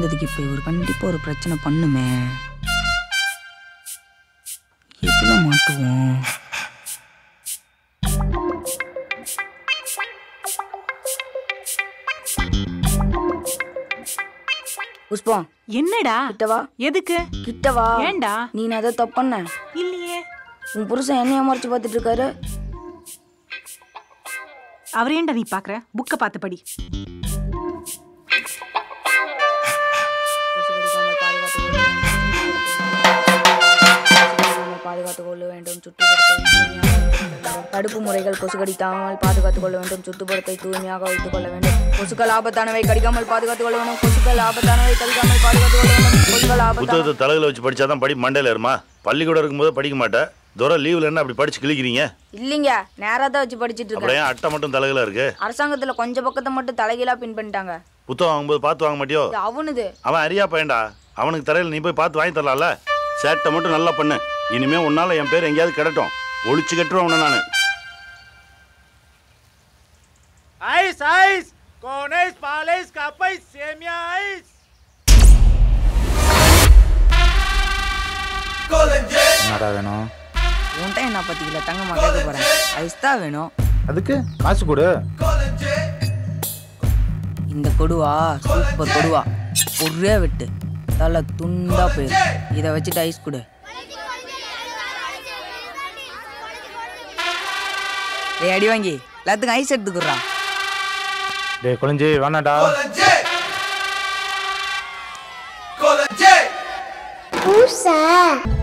அதுக்கு இப்போ இவர் கண்டிப்பாக ஒரு பிரச்சனை பண்ணுமே எதில் மாட்டுவோம் புஷ்பம் என்னடா கிட்டவா எதுக்கு கிட்டவா ஏன்டா நீ நான் அதை தப்பு பண்ண இல்லையே உன் புருஷன் என்னைய மறைச்சு பார்த்துட்டு இருக்காரு அவர் ஏன்டா நீ பாக்குற புக்க பார்த்து படி பாதுகாத்துக் கொள்ள வேண்டும் சுற்றுப்புறத்தை தடுப்பு முறைகள் கொசு கடிக்காமல் பாதுகாத்துக் கொள்ள வேண்டும் சுற்றுப்புறத்தை தூய்மையாக வைத்துக் கொள்ள வேண்டும் கொசுக்கள் ஆபத்தானவை கடிக்காமல் பாதுகாத்துக் கொள்ள வேண்டும் கொசுக்கள் ஆபத்தானவை கடிக்காமல் பாதுகாத்துக் கொள்ள வேண்டும் கொசுக்கள் ஆபத்தான புத்தகத்தை தலையில் வச்சு படிச்சாதான் படி மண்டையில் ஏறுமா பள்ளிக்கூடம் இருக்கும்போது படிக்க மாட்டேன் தூரம் லீவில் என்ன அப்படி படிச்சு கிழிக்கிறீங்க இல்லைங்க நேரா தான் வச்சு படிச்சிட்டு அப்புறம் இருக்கேன் ஏன் அட்டை மட்டும் தலையில இருக்கு அரசாங்கத்துல கொஞ்சம் பக்கத்தை மட்டும் தலைகீழா பின் பண்ணிட்டாங்க புத்தகம் வாங்கும்போது பார்த்து வாங்க மாட்டியோ இது அவனுது அவன் அறியா பையன்டா அவனுக்கு தரையில் நீ போய் பார்த்து வாங்கி தரலாம்ல சேட்டை மட்டும் நல்லா பண்ணு இனிமே உன்னால என் பேர் எங்கேயாவது கிடட்டும் ஒழிச்சு கட்டுருவேன் உன்னை நான் ஐஸ் ஐஸ் கோனைஸ் பாலைஸ் கப்பைஸ் சேமியா ஐஸ் என்னடா வேணும் உன்ட்ட என்ன பத்திக்கல தங்கம்மா கேட்க போறேன் ஐஸ் தான் வேணும் அதுக்கு காசு கொடு இந்த கொடுவா சூப்பர் கொடுவா ஒரே வெட்டு தலை துண்டா போயிடும் இதை வச்சுட்டு ஐஸ் கொடு ஏய் அடி வாங்கி எல்லாத்துக்கும் ஐஸ் எடுத்துக்குறா டேய் குழஞ்சி வேணாடா பூசா